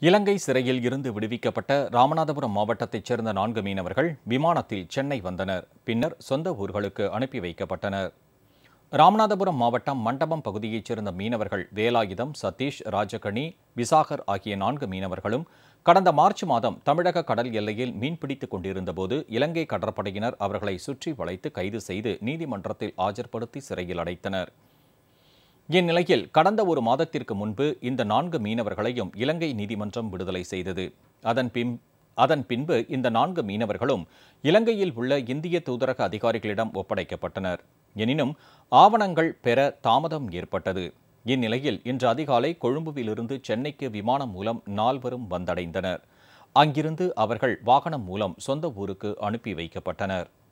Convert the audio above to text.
இலங்கை சிறையில் இருந்து விடுவிக்கப்பட்ட ராமநாதபுரம் மாவட்டத்தைச் சேர்ந்த நான்கு மீனவர்கள் விமானத்தில் சென்னை வந்தனர் பின்னர் சொந்த ஊர்களுக்கு அனுப்பி வைக்கப்பட்டனர் ராமநாதபுரம் மாவட்டம் மண்டபம் பகுதியைச் சேர்ந்த மீனவர்கள் வேலாயுதம் சதீஷ் ராஜகணி விசாகர் ஆகிய நான்கு மீனவர்களும் கடந்த மார்ச் மாதம் தமிழக கடல் எல்லையில் மீன்பிடித்துக் கொண்டிருந்தபோது இலங்கை கடற்படையினர் அவர்களை சுற்றி வளைத்து கைது செய்து நீதிமன்றத்தில் ஆஜர்படுத்தி சிறையில் அடைத்தனர் இந்நிலையில் கடந்த ஒரு மாதத்திற்கு முன்பு இந்த நான்கு மீனவர்களையும் இலங்கை நீதிமன்றம் விடுதலை செய்தது அதன் பின் அதன் பின்பு இந்த நான்கு மீனவர்களும் இலங்கையில் உள்ள இந்திய தூதரக அதிகாரிகளிடம் ஒப்படைக்கப்பட்டனர் எனினும் ஆவணங்கள் பெற தாமதம் ஏற்பட்டது இந்நிலையில் இன்று அதிகாலை கொழும்புவிலிருந்து சென்னைக்கு விமானம் மூலம் நால்வரும் வந்தடைந்தனர் அங்கிருந்து அவர்கள் வாகனம் மூலம் சொந்த ஊருக்கு அனுப்பி வைக்கப்பட்டனர்